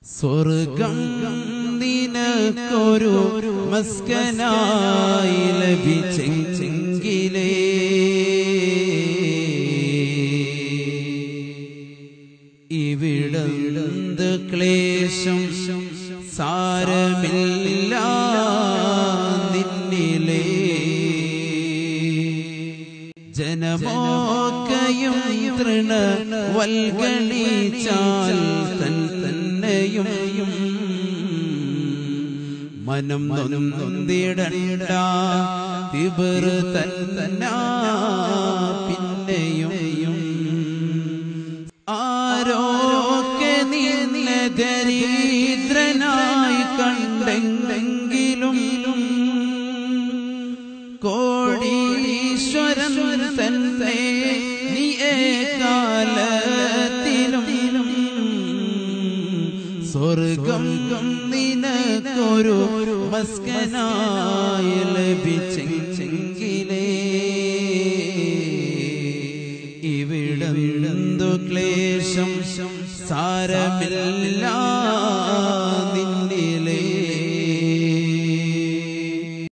സ്വർഗം നിനക്കൊരു മസ്കനായി ലഭിച്ചെങ്കിലേ ഇവിടന്ത് ക്ലേശം സാരമില്ല നിന്നിലേ ജനമോക്കയും തൃണ വൽഗണിച്ചാൽ തൻ തന്നെയും മനം നൊന്തിടണ്ട തിബർ തന്ന പിന്നെയും ആരോക്കെ നിന്നെ ദരിദ്രനായി കണ്ടെങ്കിലും കോടീശ്വരൻ തന്നെ നീ കാലത്തിലും സ്വർഗം നിനക്കൊരു മസ്കനായി ലഭിച്ചെങ്കിലേ ഇവിടന്തു ക്ലേശം സാരമില്ല